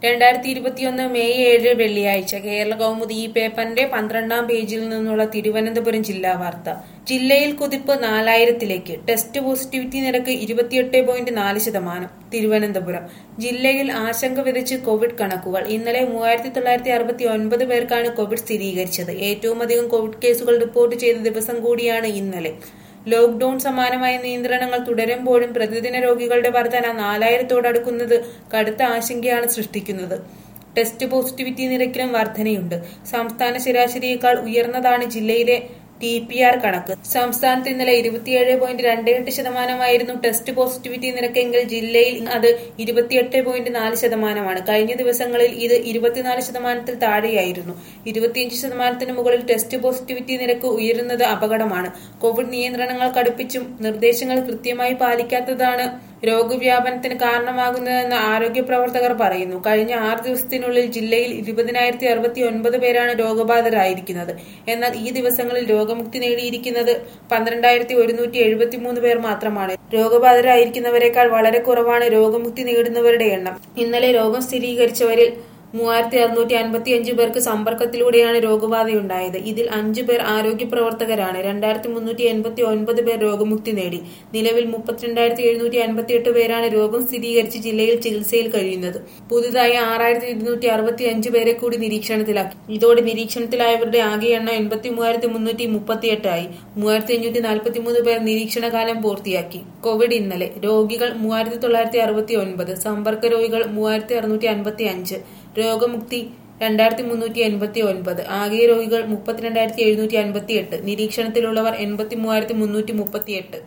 രണ്ടായിരത്തി ഇരുപത്തിയൊന്ന് മെയ് ഏഴ് വെള്ളിയാഴ്ച കേരള കൗമുദി ഈ പേപ്പറിന്റെ പന്ത്രണ്ടാം പേജിൽ നിന്നുള്ള തിരുവനന്തപുരം ജില്ലാ വാർത്ത ജില്ലയിൽ കുതിപ്പ് നാലായിരത്തിലേക്ക് ടെസ്റ്റ് പോസിറ്റിവിറ്റി നിരക്ക് ഇരുപത്തിയെട്ട് പോയിന്റ് നാല് ശതമാനം തിരുവനന്തപുരം ജില്ലയിൽ ആശങ്ക വിതച്ച് കോവിഡ് കണക്കുകൾ ഇന്നലെ മൂവായിരത്തി തൊള്ളായിരത്തി അറുപത്തി ഒൻപത് പേർക്കാണ് കോവിഡ് സ്ഥിരീകരിച്ചത് ഏറ്റവും അധികം കോവിഡ് കേസുകൾ റിപ്പോർട്ട് ചെയ്ത ദിവസം കൂടിയാണ് ഇന്നലെ ലോക്ഡൌൺ സമാനമായ നിയന്ത്രണങ്ങൾ തുടരുമ്പോഴും പ്രതിദിന രോഗികളുടെ വർധന നാലായിരത്തോടടുക്കുന്നത് കടുത്ത ആശങ്കയാണ് സൃഷ്ടിക്കുന്നത് ടെസ്റ്റ് പോസിറ്റിവിറ്റി നിരക്കിലും വർധനയുണ്ട് സംസ്ഥാന ശരാശരിയേക്കാൾ ഉയർന്നതാണ് ജില്ലയിലെ ടി പി ആർ കണക്ക് സംസ്ഥാനത്ത് ഇന്നലെ ഇരുപത്തിയേഴ് പോയിന്റ് രണ്ട് എട്ട് ശതമാനമായിരുന്നു ടെസ്റ്റ് പോസിറ്റിവിറ്റി നിരക്കെങ്കിൽ ജില്ലയിൽ അത് ഇരുപത്തിയെട്ട് പോയിന്റ് നാല് ശതമാനമാണ് കഴിഞ്ഞ ദിവസങ്ങളിൽ ഇത് ഇരുപത്തിനാല് ശതമാനത്തിൽ താഴെയായിരുന്നു ഇരുപത്തിയഞ്ച് ശതമാനത്തിന് മുകളിൽ ടെസ്റ്റ് പോസിറ്റിവിറ്റി നിരക്ക് ഉയരുന്നത് അപകടമാണ് കോവിഡ് നിയന്ത്രണങ്ങൾ കടുപ്പിച്ചും നിർദ്ദേശങ്ങൾ കൃത്യമായി പാലിക്കാത്തതാണ് രോഗവ്യാപനത്തിന് കാരണമാകുന്നതെന്ന് ആരോഗ്യ പ്രവർത്തകർ പറയുന്നു കഴിഞ്ഞ ആറ് ദിവസത്തിനുള്ളിൽ ജില്ലയിൽ ഇരുപതിനായിരത്തി അറുപത്തി ഒൻപത് പേരാണ് രോഗബാധിതരായിരിക്കുന്നത് എന്നാൽ ഈ ദിവസങ്ങളിൽ രോഗമുക്തി നേടിയിരിക്കുന്നത് പന്ത്രണ്ടായിരത്തി ഒരുന്നൂറ്റി എഴുപത്തി മൂന്ന് പേർ മാത്രമാണ് രോഗബാധിതരായിരിക്കുന്നവരെക്കാൾ വളരെ കുറവാണ് രോഗമുക്തി നേടുന്നവരുടെ എണ്ണം ഇന്നലെ രോഗം സ്ഥിരീകരിച്ചവരിൽ മൂവായിരത്തി അറുന്നൂറ്റി അൻപത്തി അഞ്ച് പേർക്ക് സമ്പർക്കത്തിലൂടെയാണ് രോഗബാധയുണ്ടായത് ഇതിൽ അഞ്ചു പേർ ആരോഗ്യ പ്രവർത്തകരാണ് രണ്ടായിരത്തി മുന്നൂറ്റി എൺപത്തി ഒൻപത് പേർ രോഗമുക്തി നേടി നിലവിൽ മുപ്പത്തിരണ്ടായിരത്തി എഴുന്നൂറ്റി അൻപത്തി എട്ട് പേരാണ് രോഗം സ്ഥിരീകരിച്ച് ജില്ലയിൽ ചികിത്സയിൽ കഴിയുന്നത് പുതുതായി ആറായിരത്തി ഇരുന്നൂറ്റി അറുപത്തി അഞ്ച് പേരെ കൂടി നിരീക്ഷണത്തിലാക്കി ഇതോടെ നിരീക്ഷണത്തിലായവരുടെ ആകെ എണ്ണം എൺപത്തി മൂവായിരത്തി മുന്നൂറ്റി മുപ്പത്തിയെട്ടായി മൂവായിരത്തി അഞ്ഞൂറ്റി നാൽപ്പത്തി മൂന്ന് പേർ നിരീക്ഷണകാലം പൂർത്തിയാക്കി കോവിഡ് ഇന്നലെ രോഗികൾ മൂവായിരത്തി തൊള്ളായിരത്തി അറുപത്തി ഒൻപത് സമ്പർക്ക രോഗികൾ മൂവായിരത്തി അറുന്നൂറ്റി അൻപത്തി അഞ്ച് രോഗമുക്തി രണ്ടായിരത്തി മുന്നൂറ്റി എൺപത്തി ഒൻപത് ആകെ രോഗികൾ മുപ്പത്തിരണ്ടായിരത്തി എഴുന്നൂറ്റി അൻപത്തി എട്ട് നിരീക്ഷണത്തിലുള്ളവർ എൺപത്തി മൂവായിരത്തി മുന്നൂറ്റി മുപ്പത്തി എട്ട്